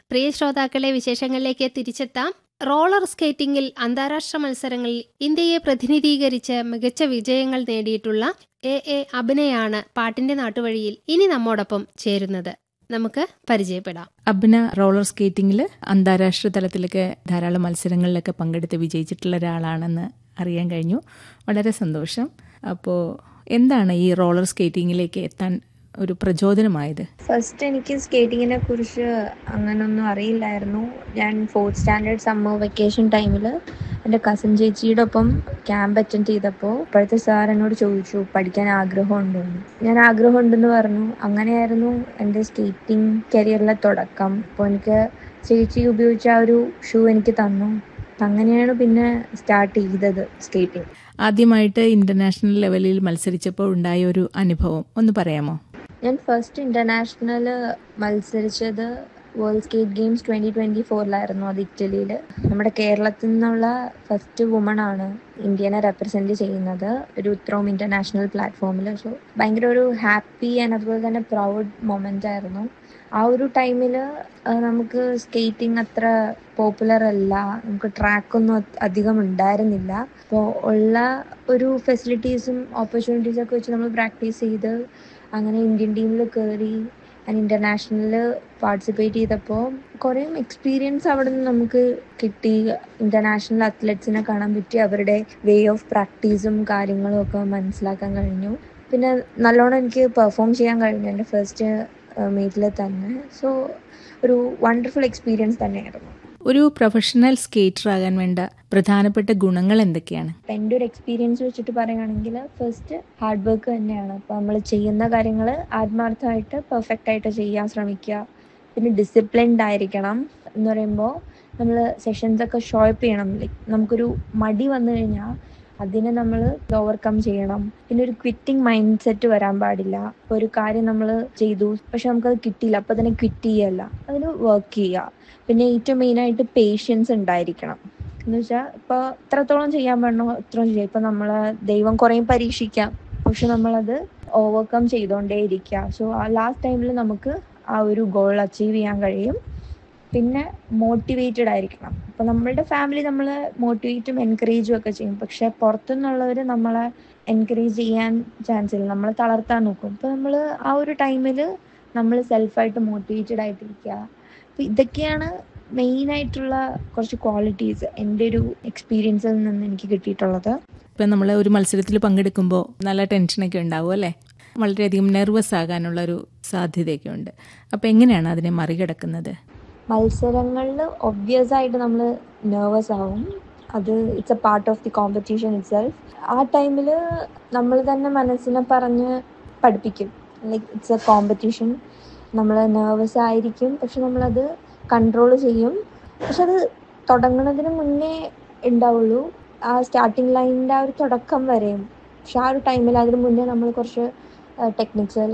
പ്രിയ ശ്രോതാക്കളെ വിശേഷങ്ങളിലേക്ക് തിരിച്ചെത്താം റോളർ സ്കേറ്റിംഗിൽ അന്താരാഷ്ട്ര മത്സരങ്ങളിൽ ഇന്ത്യയെ പ്രതിനിധീകരിച്ച് മികച്ച വിജയങ്ങൾ നേടിയിട്ടുള്ള എ എ അഭിനയാണ് പാട്ടിന്റെ നാട്ടുവഴിയിൽ ഇനി നമ്മോടൊപ്പം ചേരുന്നത് നമുക്ക് പരിചയപ്പെടാം അബ്ന റോളർ സ്കേറ്റിംഗിൽ അന്താരാഷ്ട്ര തലത്തിലൊക്കെ ധാരാളം മത്സരങ്ങളിലൊക്കെ പങ്കെടുത്ത് വിജയിച്ചിട്ടുള്ള ഒരാളാണെന്ന് അറിയാൻ കഴിഞ്ഞു വളരെ സന്തോഷം അപ്പോൾ എന്താണ് ഈ റോളർ സ്കേറ്റിങ്ങിലേക്ക് എത്താൻ ഒരു പ്രചോദനമായത് ഫസ്റ്റ് എനിക്ക് സ്കേറ്റിങ്ങിനെ കുറിച്ച് അങ്ങനൊന്നും അറിയില്ലായിരുന്നു ഞാൻ ഫോർത്ത് സ്റ്റാൻഡേർഡ് സമ്മർ വെക്കേഷൻ ടൈമിൽ എൻ്റെ കസിൻ ചേച്ചിയുടെ ഒപ്പം ക്യാമ്പ് അറ്റൻഡ് ചെയ്തപ്പോൾ ഇപ്പോഴത്തെ സാർ എന്നോട് ചോദിച്ചു പഠിക്കാൻ ആഗ്രഹമുണ്ടെന്ന് ഞാൻ ആഗ്രഹമുണ്ടെന്ന് പറഞ്ഞു അങ്ങനെയായിരുന്നു എൻ്റെ സ്കേറ്റിംഗ് കരിയറിലെ തുടക്കം അപ്പോൾ എനിക്ക് ചേച്ചി ഉപയോഗിച്ച ആ ഒരു ഷൂ എനിക്ക് തന്നു അങ്ങനെയാണ് പിന്നെ സ്റ്റാർട്ട് ചെയ്തത് സ്കേറ്റിംഗ് ആദ്യമായിട്ട് ഇന്റർനാഷണൽ ലെവലിൽ മത്സരിച്ചപ്പോൾ ഉണ്ടായ ഒരു അനുഭവം ഒന്ന് പറയാമോ ഞാൻ ഫസ്റ്റ് ഇന്റർനാഷണൽ മത്സരിച്ചത് world skate games twenty twenty ഫോറിലായിരുന്നു അത് ഇറ്റലിയിൽ നമ്മുടെ കേരളത്തിൽ നിന്നുള്ള ഫസ്റ്റ് വുമൺ ആണ് ഇന്ത്യനെ റെപ്രസെന്റ് ചെയ്യുന്നത് ഒരു ഉത്രോം ഇന്റർനാഷണൽ പ്ലാറ്റ്ഫോമിൽ സോ ഭയങ്കര ഒരു ഹാപ്പി ആൻഡ് അതുപോലെ തന്നെ പ്രൗഡ് മൊമെന്റ് ആയിരുന്നു ആ ഒരു ടൈമിൽ നമുക്ക് സ്കേറ്റിംഗ് അത്ര പോപ്പുലർ അല്ല നമുക്ക് ട്രാക്കൊന്നും അധികം ഉണ്ടായിരുന്നില്ല അപ്പോൾ ഉള്ള ഒരു ഫെസിലിറ്റീസും ഓപ്പർച്യൂണിറ്റീസും ഒക്കെ വെച്ച് നമ്മൾ പ്രാക്ടീസ് ചെയ്ത് അങ്ങനെ ഇന്ത്യൻ ടീമിൽ കയറി ആൻഡ് ഇന്റർനാഷണലിൽ പാർട്ടിസിപ്പേറ്റ് ചെയ്തപ്പോൾ കുറേ എക്സ്പീരിയൻസ് അവിടെ നിന്ന് നമുക്ക് കിട്ടി ഇന്റർനാഷണൽ അത്ലറ്റ്സിനെ കാണാൻ പറ്റി അവരുടെ വേ ഓഫ് പ്രാക്ടീസും കാര്യങ്ങളും ഒക്കെ മനസ്സിലാക്കാൻ കഴിഞ്ഞു പിന്നെ നല്ലോണം എനിക്ക് പെർഫോം ചെയ്യാൻ കഴിഞ്ഞു എൻ്റെ ഫസ്റ്റ് മീറ്റിൽ തന്നെ സോ ഒരു വണ്ടർഫുൾ എക്സ്പീരിയൻസ് തന്നെയായിരുന്നു ഒരു പ്രൊഫഷണൽ സ്കേറ്റർ ആകാൻ വേണ്ട പ്രധാനപ്പെട്ട ഗുണങ്ങൾ എന്തൊക്കെയാണ് അപ്പം എൻ്റെ ഒരു എക്സ്പീരിയൻസ് വെച്ചിട്ട് പറയുകയാണെങ്കിൽ ഫസ്റ്റ് ഹാർഡ് വർക്ക് തന്നെയാണ് അപ്പോൾ നമ്മൾ ചെയ്യുന്ന കാര്യങ്ങൾ ആത്മാർത്ഥമായിട്ട് പെർഫെക്റ്റ് ആയിട്ട് ചെയ്യാൻ ശ്രമിക്കുക പിന്നെ ഡിസിപ്ലിൻഡ് ആയിരിക്കണം എന്ന് പറയുമ്പോൾ നമ്മൾ സെഷൻസ് ഒക്കെ ഷോപ്പ് ചെയ്യണം ലൈക്ക് നമുക്കൊരു മടി വന്നു കഴിഞ്ഞാൽ അതിനെ നമ്മൾ ഓവർകം ചെയ്യണം പിന്നെ ഒരു ക്വിറ്റിംഗ് മൈൻഡ് സെറ്റ് വരാൻ പാടില്ല ഇപ്പോൾ ഒരു കാര്യം നമ്മൾ ചെയ്തു പക്ഷെ നമുക്കത് കിട്ടിയില്ല അപ്പോൾ തന്നെ ക്വിറ്റ് ചെയ്യല്ല അതിന് വർക്ക് ചെയ്യുക പിന്നെ ഏറ്റവും മെയിനായിട്ട് പേഷ്യൻസ് ഉണ്ടായിരിക്കണം എന്ന് വെച്ചാൽ ഇപ്പോൾ എത്രത്തോളം ചെയ്യാൻ പറ്റണോ അത്രയും ചെയ്യാം ഇപ്പം നമ്മൾ ദൈവം കുറേ പരീക്ഷിക്കാം പക്ഷെ നമ്മളത് ഓവർകം ചെയ്തുകൊണ്ടേ ഇരിക്കുക സോ ആ ലാസ്റ്റ് ടൈമിൽ നമുക്ക് ആ ഒരു ഗോൾ അച്ചീവ് ചെയ്യാൻ കഴിയും പിന്നെ മോട്ടിവേറ്റഡ് ആയിരിക്കണം ഇപ്പം നമ്മളുടെ ഫാമിലി നമ്മളെ മോട്ടിവേറ്റും എൻകറേജും ഒക്കെ ചെയ്യും പക്ഷെ പുറത്തുനിന്നുള്ളവർ നമ്മളെ എൻകറേജ് ചെയ്യാൻ ചാൻസ് ഇല്ല നമ്മളെ തളർത്താൻ നോക്കും അപ്പോൾ നമ്മൾ ആ ഒരു ടൈമിൽ നമ്മൾ സെൽഫായിട്ട് മോട്ടിവേറ്റഡ് ആയിട്ടിരിക്കുക അപ്പോൾ ഇതൊക്കെയാണ് മെയിൻ ആയിട്ടുള്ള കുറച്ച് ക്വാളിറ്റീസ് എൻ്റെ ഒരു എക്സ്പീരിയൻസിൽ നിന്ന് എനിക്ക് കിട്ടിയിട്ടുള്ളത് ഇപ്പം നമ്മൾ ഒരു മത്സരത്തിൽ പങ്കെടുക്കുമ്പോൾ നല്ല ടെൻഷനൊക്കെ ഉണ്ടാവും അല്ലേ വളരെയധികം നെർവസ് ആകാനുള്ള ഒരു സാധ്യതയൊക്കെ ഉണ്ട് അപ്പോൾ എങ്ങനെയാണ് അതിനെ മറികടക്കുന്നത് മത്സരങ്ങളിൽ ഒബ്വിയസ് ആയിട്ട് നമ്മൾ നെർവസ് ആവും അത് it's a part of the competition itself ആ ടൈമിൽ നമ്മൾ തന്നെ മനസ്സിനെ പറഞ്ഞ് പഠിപ്പിക്കും ലൈക്ക് ഇറ്റ്സ് എ കോമ്പറ്റീഷൻ നമ്മൾ നെർവസ് ആയിരിക്കും പക്ഷെ നമ്മളത് കൺട്രോൾ ചെയ്യും പക്ഷെ അത് തുടങ്ങുന്നതിന് മുന്നേ ഉണ്ടാവുള്ളൂ ആ സ്റ്റാർട്ടിങ് ലൈനിൻ്റെ ആ ഒരു തുടക്കം വരെയും പക്ഷെ ആ ഒരു ടൈമിൽ അതിന് മുന്നേ നമ്മൾ കുറച്ച് ടെക്നിക്സ്